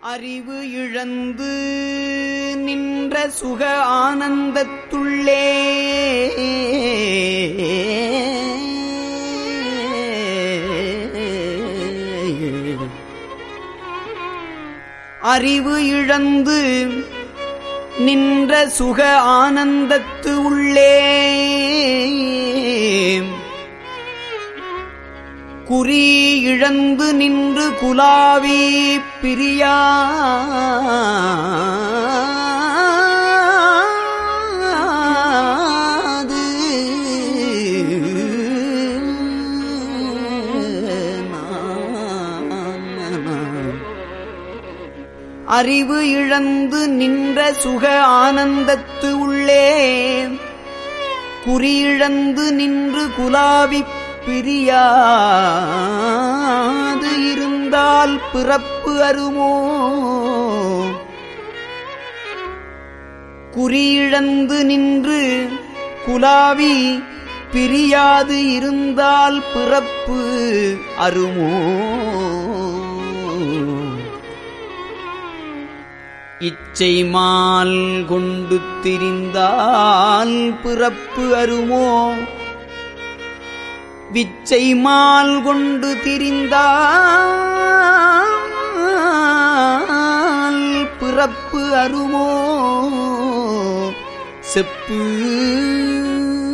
அறிவு இழந்து நின்ற சுக ஆனந்தத்துள்ளே அறிவு இழந்து நின்ற சுக ஆனந்தத்து உள்ளே குறி இழந்து நின்று குலாவி பிரியாது அறிவு இழந்து நின்ற சுக ஆனந்தத்து உள்ளே குறியிழந்து நின்று குலாவிப் பிரியாது இருந்தால் பிறப்பு அருமோ குறியிழந்து நின்று குலாவி பிரியாது இருந்தால் பிறப்பு அருமோ இச்சை மால் கொண்டு திரிந்தால் பிறப்பு அருமோ விச்சை மால் கொண்டு திரிந்தால் பிறப்பு அருமோ செப்பு